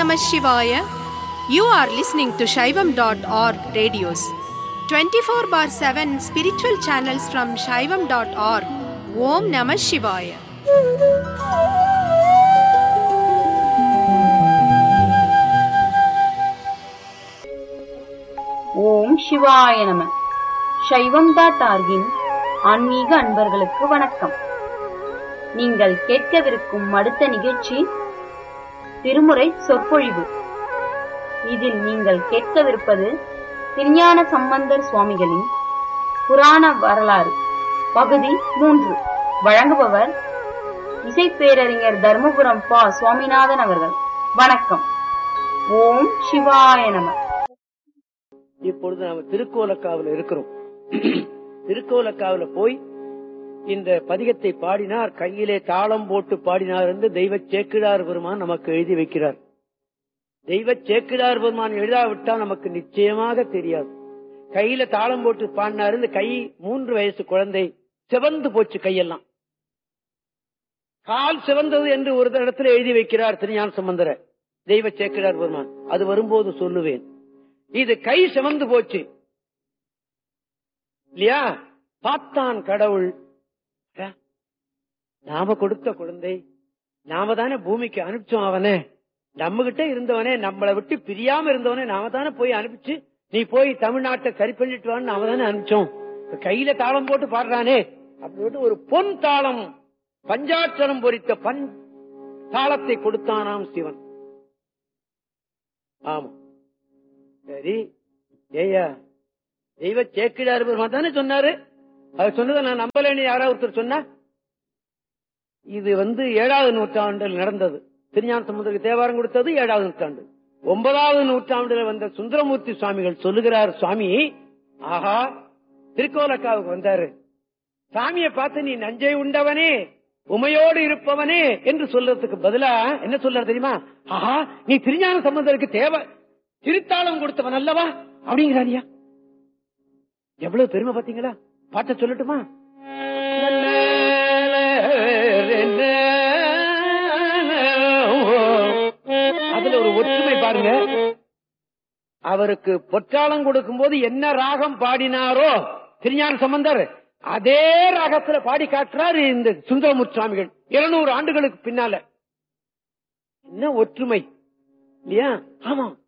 Namah Shivaya. You are listening to Shaivam.org radios. 24 bar 7 spiritual channels from Shaivam.org. Om Namah Shivaya. ஓம் சிவாய நம சைவம் dot ஆர்கின் ஆன்மீக அன்பர்களுக்கு வணக்கம் நீங்கள் கேட்கவிருக்கும் அடுத்த நிகழ்ச்சி திருமுறை சொற்பொழிவு இதில் நீங்கள் கேட்கவிருப்பது திருஞான சம்பந்தர் சுவாமிகளின் புராண வரலாறு பகுதி மூன்று வழங்குபவர் இசைப்பேரறிஞர் தர்மபுரம் பா சுவாமிநாதன் அவர்கள் வணக்கம் ஓம் சிவாய நம இப்பொழுது நாம திருக்கோலக்காவில இருக்கிறோம் திருக்கோலக்காவில போய் இந்த பதிகத்தை பாடினார் கையிலே தாளம் போட்டு பாடினார் என்று தெய்வ சேக்கிழார் பெருமான் நமக்கு எழுதி வைக்கிறார் தெய்வ சேக்கிழார் பெருமான் எழுதாவிட்டால் நமக்கு நிச்சயமாக தெரியாது கையில தாளம் போட்டு பாடினார் இந்த கை மூன்று வயசு குழந்தை சிவந்து போச்சு கையெல்லாம் கால் சிவந்தது என்று ஒரு இடத்துல எழுதி வைக்கிறார் திருஞான சம்பந்தர தெய்வ சேக்கிழார் பெருமான் அது வரும்போது சொல்லுவேன் இது கை சிவந்து போச்சு இல்லையா பார்த்தான் கடவுள் அட, நாம கொடுத்த குழந்தை நாம தானே பூமிக்கு அனுப்பிச்சோம் அவனே நம்ம கிட்ட இருந்தவனே நம்மளை விட்டு பிரியாம இருந்தவனே நாம தானே போய் அனுப்பிச்சு நீ போய் தமிழ்நாட்டை சரி பண்ணிட்டு வான்னு நாம தானே அனுப்பிச்சோம் இப்ப கையில தாளம் போட்டு பாடுறானே அப்படின்னு ஒரு பொன் தாளம் பஞ்சாட்சரம் பொறித்த பன் தாளத்தை கொடுத்தானாம் சிவன் ஆமா சரி ஏயா தெய்வ சேக்கிடார் பெருமான் தானே சொன்னாரு அவர் சொன்னதை நான் நம்பலன்னு யாராவது ஒருத்தர் சொன்னா இது வந்து ஏழாவது நூற்றாண்டில் நடந்தது திருஞான சமுதிரக்கு தேவாரம் கொடுத்தது ஏழாவது நூற்றாண்டு ஒன்பதாவது நூற்றாண்டுல வந்த சுந்தரமூர்த்தி சுவாமிகள் சொல்லுகிறார் சுவாமி ஆஹா திருக்கோலக்காவுக்கு வந்தாரு சாமியை பார்த்து நீ நஞ்சை உண்டவனே உமையோடு இருப்பவனே என்று சொல்றதுக்கு பதிலா என்ன சொல்றாரு தெரியுமா ஆஹா நீ திருஞான சம்பந்தருக்கு தேவை திருத்தாளம் கொடுத்தவன் அல்லவா அப்படிங்கிறாரியா எவ்வளவு பெருமை பாத்தீங்களா பாட்ட சொல்லட்டுமா அதுல ஒரு ஒற்றுமை பாருங்க அவருக்கு பொற்றாளம் கொடுக்கும் போது என்ன ராகம் பாடினாரோ திருஞான சம்பந்தர் அதே ராகத்துல பாடி காட்டுறாரு இந்த சுந்தரமுத்து சுவாமிகள் இருநூறு ஆண்டுகளுக்கு பின்னால என்ன ஒற்றுமை இல்லையா ஆமா